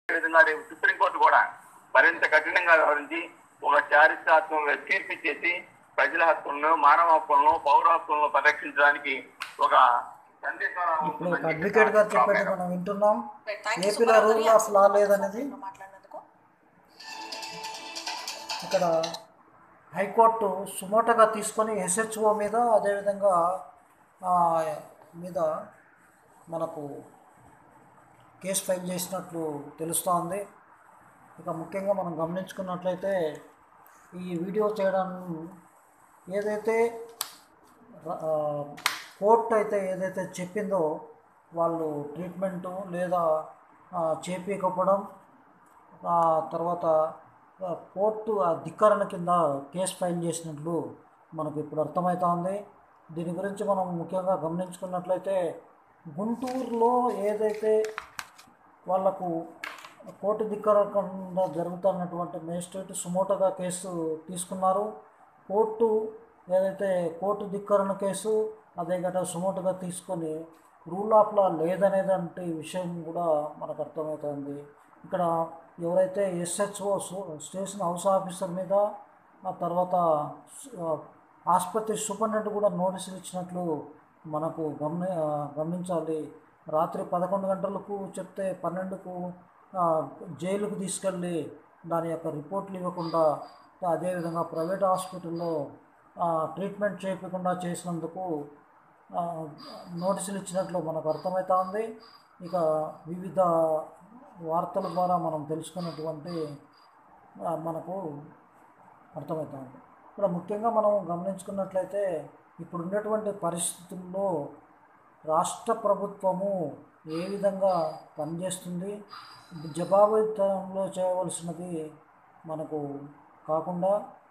విధంగా రేపు సుప్రీంకోర్టు కూడా మరింత కఠినంగా వ్యవహరించి ఒక చారిత్రాత్మక తీర్పు ఇచ్చేసి ప్రజల హక్కులను మానవ హక్కులను పౌర హక్కులను పరిరక్షించడానికి ఒక సందేశం ఇప్పుడు ఒక అడ్వకేట్ గారు చెప్పేది మనం వింటున్నాం ఏపీలో రూల్ ఆఫ్ లా లేదనేది మాట్లాడినందుకు ఇక్కడ హైకోర్టు సుమోటగా తీసుకొని ఎస్హెచ్ఓ మీద అదేవిధంగా ఆ, మీద మనకు కేసు ఫైల్ చేసినట్లు తెలుస్తోంది ఇక ముఖ్యంగా మనం గమనించుకున్నట్లయితే ఈ వీడియో చేయడం ఏదైతే ర- ఆ, కోర్టు అయితే ఏదైతే చెప్పిందో వాళ్ళు ట్రీట్మెంటు లేదా ఆ, చేపించకపోవడం ఆ తర్వాత ఆ, కోర్టు ఆ ధిక్కరణ కింద కేసు ఫైల్ చేసినట్లు మనకు ఇప్పుడు అర్థమవుతోంది దీని గురించి మనం ముఖ్యంగా గమనించుకున్నట్లయితే గుంటూరులో ఏదైతే వాళ్లకు కోర్టు ధిక్కరకుండా జరుగుతున్నటువంటి మేజిస్ట్రేట్ సుమోటోగా కేసు తీసుకున్నారు కోర్టు ఏదైతే కోర్టు ధిక్కరణ కేసు అదే గట్రా సుమోటోగా తీసుకొని రూల్ ఆఫ్ లా లేదనేదంటే విషయం కూడా మనకు అర్థమవుతుంది ఇక్కడ ఎవరైతే ఎస్హెచ్ఓ స్టేషన్ హౌస్ ఆఫీసర్ మీద ఆ తర్వాత ఆ, ఆసుపత్రి సూపరింటెండెంట్ కూడా నోటీసులు ఇచ్చినట్లు మనకు గమని ఆ, గమనించాలి రాత్రి పదకొండు గంటలకు చెప్తే పన్నెండుకు ఆ, జైలుకు తీసుకెళ్ళి దాని యొక్క రిపోర్ట్లు ఇవ్వకుండా అదేవిధంగా ప్రైవేట్ హాస్పిటల్లో ఆ, ట్రీట్మెంట్ చేయకుండా చేసినందుకు ఆ, నోటీసులు ఇచ్చినట్లు మనకు అర్థమవుతోంది ఇక వివిధ వార్తల ద్వారా మనం తెలుసుకున్నటువంటి ఆ, మనకు అర్థమవుతుంది ఇక్కడ ముఖ్యంగా మనం గమనించుకున్నట్లయితే ఇప్పుడు ఉన్నటువంటి పరిస్థితుల్లో రాష్ట్ర ప్రభుత్వము ఏ విధంగా పనిచేస్తుంది జవాబుదారంలో చేయవలసినది మనకు కాకుండా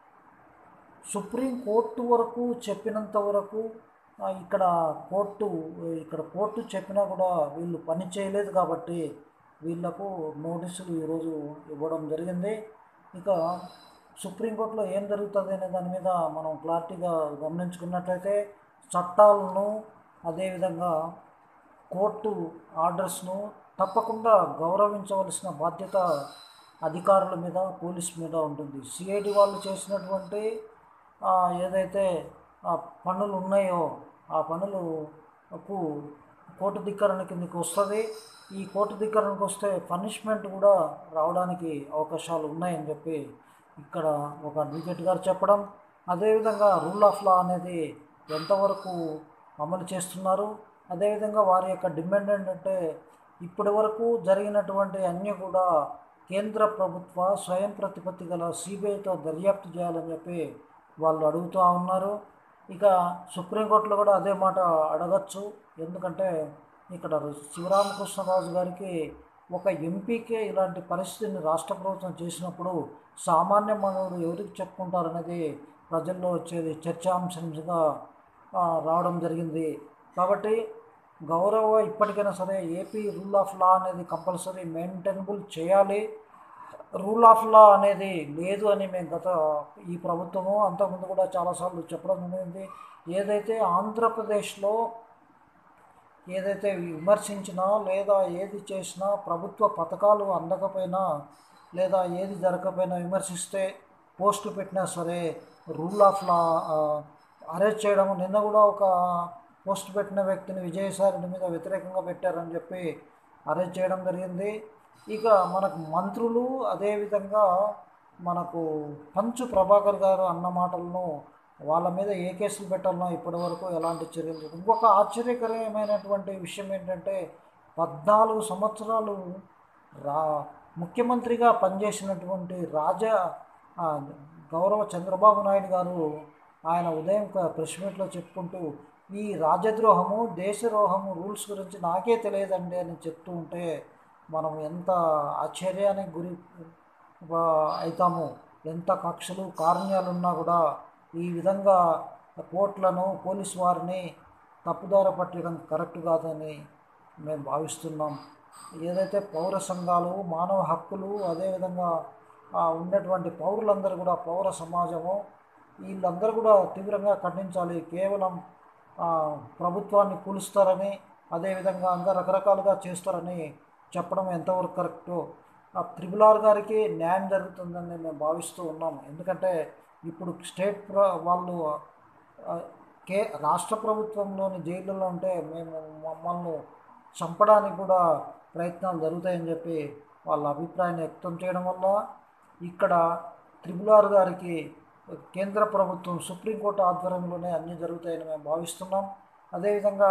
సుప్రీం కోర్టు వరకు చెప్పినంత వరకు ఆ, ఇక్కడ కోర్టు ఇక్కడ కోర్టు చెప్పినా కూడా వీళ్ళు పని చేయలేదు కాబట్టి వీళ్ళకు నోటీసులు ఈరోజు ఇవ్వడం జరిగింది ఇక సుప్రీంకోర్టులో ఏం జరుగుతుంది అనే దాని మీద మనం క్లారిటీగా గమనించుకున్నట్లయితే చట్టాలను అదేవిధంగా కోర్టు ఆర్డర్స్ను తప్పకుండా గౌరవించవలసిన బాధ్యత అధికారుల మీద పోలీస్ మీద ఉంటుంది సిఐడి వాళ్ళు చేసినటువంటి ఆ, ఏదైతే ఆ పనులు ఉన్నాయో ఆ పనులకు కోర్టు ధిక్కరణ కిందకి వస్తుంది ఈ కోర్టు ధిక్కరణకు వస్తే పనిష్మెంట్ కూడా రావడానికి అవకాశాలు ఉన్నాయని చెప్పి ఇక్కడ ఒక అడ్వకేట్ గారు చెప్పడం అదేవిధంగా రూల్ ఆఫ్ లా అనేది ఎంతవరకు అమలు చేస్తున్నారు అదేవిధంగా వారి యొక్క డిమాండ్ ఏంటంటే ఇప్పటి వరకు జరిగినటువంటి అన్నీ కూడా కేంద్ర ప్రభుత్వ స్వయం ప్రతిపత్తి గల సిబిఐతో దర్యాప్తు చేయాలని చెప్పి వాళ్ళు అడుగుతూ ఉన్నారు ఇక సుప్రీంకోర్టులో కూడా అదే మాట అడగచ్చు ఎందుకంటే ఇక్కడ శివరామకృష్ణరాజు గారికి ఒక ఎంపీకే ఇలాంటి పరిస్థితిని రాష్ట్ర ప్రభుత్వం చేసినప్పుడు సామాన్య మానవుడు ఎవరికి చెప్పుకుంటారనేది ప్రజల్లో వచ్చేది చర్చాంశంగా ఆ, రావడం జరిగింది కాబట్టి గౌరవ ఇప్పటికైనా సరే ఏపీ రూల్ ఆఫ్ లా అనేది కంపల్సరీ మెయింటైనబుల్ చేయాలి రూల్ ఆఫ్ లా అనేది లేదు అని మేము గత ఈ ప్రభుత్వము అంతకుముందు కూడా చాలాసార్లు చెప్పడం జరిగింది ఏదైతే ఆంధ్రప్రదేశ్లో ఏదైతే విమర్శించినా లేదా ఏది చేసినా ప్రభుత్వ పథకాలు అందకపోయినా లేదా ఏది జరగకపోయినా విమర్శిస్తే పోస్టులు పెట్టినా సరే రూల్ ఆఫ్ లా అరెస్ట్ చేయడం నిన్న కూడా ఒక పోస్ట్ పెట్టిన వ్యక్తిని విజయసాయి మీద వ్యతిరేకంగా పెట్టారని చెప్పి అరెస్ట్ చేయడం జరిగింది ఇక మనకు మంత్రులు అదేవిధంగా మనకు పంచు ప్రభాకర్ గారు అన్న మాటలను వాళ్ళ మీద ఏ కేసులు పెట్టాలనో ఇప్పటి వరకు ఎలాంటి చర్యలు లేదు. ఇంకొక ఆశ్చర్యకరమైనటువంటి విషయం ఏంటంటే పద్నాలుగు సంవత్సరాలు రా ముఖ్యమంత్రిగా పనిచేసినటువంటి రాజా ఆ, గౌరవ చంద్రబాబు నాయుడు గారు ఆయన ఉదయం ఒక ప్రెస్ మీట్లో చెప్పుకుంటూ ఈ రాజద్రోహము దేశద్రోహము రూల్స్ గురించి నాకే తెలియదండి అని చెప్తూ ఉంటే మనం ఎంత ఆశ్చర్యానికి గురి ఆ, అవుతాము ఎంత కక్షలు కారుణ్యాలు ఉన్నా కూడా ఈ విధంగా కోర్టులను పోలీసు వారిని తప్పుదార పట్టడం కరెక్ట్ కాదని మేము భావిస్తున్నాం ఏదైతే పౌర సంఘాలు మానవ హక్కులు అదేవిధంగా ఆ, ఉన్నటువంటి పౌరులందరూ కూడా పౌర సమాజము వీళ్ళందరూ కూడా తీవ్రంగా ఖండించాలి కేవలం ఆ, ప్రభుత్వాన్ని కూలుస్తారని అదేవిధంగా ఇంకా రకరకాలుగా చేస్తారని చెప్పడం ఎంతవరకు కరెక్టో ఆ త్రిబుల్ ఆర్ గారికి న్యాయం జరుగుతుందని మేము భావిస్తూ ఉన్నాము ఎందుకంటే ఇప్పుడు స్టేట్ ప్ర వాళ్ళు ఆ, కే రాష్ట్ర ప్రభుత్వంలోని జైళ్ళలో ఉంటే మేము మమ్మల్ని చంపడానికి కూడా ప్రయత్నాలు జరుగుతాయని చెప్పి వాళ్ళ అభిప్రాయాన్ని వ్యక్తం చేయడం వల్ల ఇక్కడ త్రిబుల్ ఆర్ గారికి కేంద్ర ప్రభుత్వం సుప్రీంకోర్టు ఆధ్వర్యంలోనే అన్నీ జరుగుతాయని మేము భావిస్తున్నాం అదేవిధంగా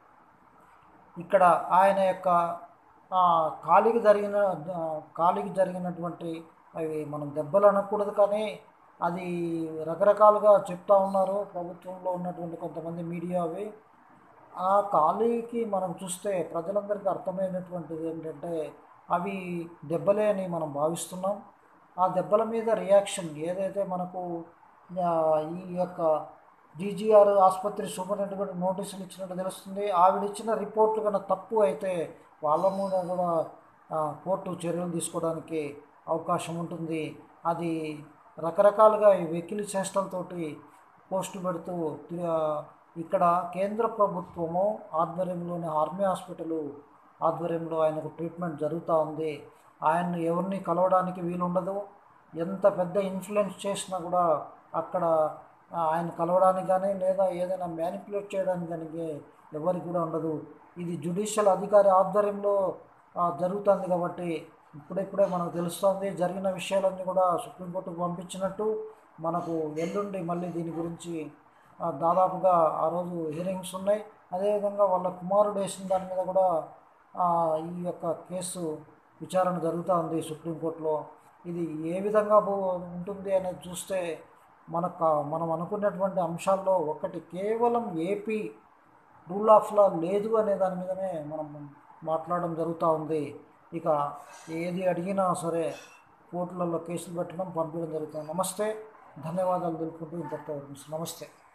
ఇక్కడ ఆయన యొక్క ఆ, కాలికి జరిగిన ఆ, కాలికి జరిగినటువంటి అవి మనం దెబ్బలు అనకూడదు కానీ అది రకరకాలుగా చెప్తా ఉన్నారు ప్రభుత్వంలో ఉన్నటువంటి కొంతమంది మీడియా అవి ఆ కాలికి మనం చూస్తే ప్రజలందరికీ అర్థమైనటువంటిది ఏంటంటే అవి దెబ్బలే అని మనం భావిస్తున్నాం ఆ దెబ్బల మీద రియాక్షన్ ఏదైతే మనకు ఆ, ఈ యొక్క జీజీఆర్ ఆసుపత్రి సూపరింటెండెంట్ నోటీసులు ఇచ్చినట్టు తెలుస్తుంది ఆవిడ ఇచ్చిన రిపోర్ట్లు కన్నా తప్పు అయితే వాళ్ళ మీద కూడా ఆ, కోర్టు చర్యలు తీసుకోవడానికి అవకాశం ఉంటుంది అది రకరకాలుగా ఈ వెకిలి చేష్టలతోటి పోస్టు పెడుతూ తి- ఆ, ఇక్కడ కేంద్ర ప్రభుత్వము ఆధ్వర్యంలోని ఆర్మీ హాస్పిటల్ ఆధ్వర్యంలో ఆయనకు ట్రీట్మెంట్ జరుగుతూ ఉంది ఆయన్ని ఎవరిని కలవడానికి వీలుండదు ఎంత పెద్ద ఇన్ఫ్లుయెన్స్ చేసినా కూడా అక్కడ ఆ, ఆయన కలవడానికి కానీ లేదా ఏదైనా మ్యానిపులేట్ చేయడానికి కానీ ఎవరికి కూడా ఉండదు ఇది జ్యుడిషియల్ అధికారి ఆధ్వర్యంలో ఆ, జరుగుతుంది కాబట్టి ఇప్పుడిప్పుడే మనకు తెలుస్తోంది జరిగిన విషయాలన్నీ కూడా సుప్రీంకోర్టుకు పంపించినట్టు మనకు ఎల్లుండి మళ్ళీ దీని గురించి ఆ, దాదాపుగా ఆ రోజు హియరింగ్స్ ఉన్నాయి అదేవిధంగా వాళ్ళ కుమారుడు వేసిన దాని మీద కూడా ఆ, ఈ యొక్క కేసు విచారణ జరుగుతూ ఉంది సుప్రీంకోర్టులో ఇది ఏ విధంగా పో- ఉంటుంది అనేది చూస్తే మనకు మనం అనుకున్నటువంటి అంశాల్లో ఒకటి కేవలం ఏపీ రూల్ ఆఫ్ లా లేదు అనే దాని మీదనే మనం మాట్లాడడం జరుగుతూ ఉంది ఇక ఏది అడిగినా సరే కోర్టులలో కేసులు పెట్టడం పంపించడం జరుగుతుంది నమస్తే ధన్యవాదాలు తెలుపుకుంటూ ఇంతటితో నమస్తే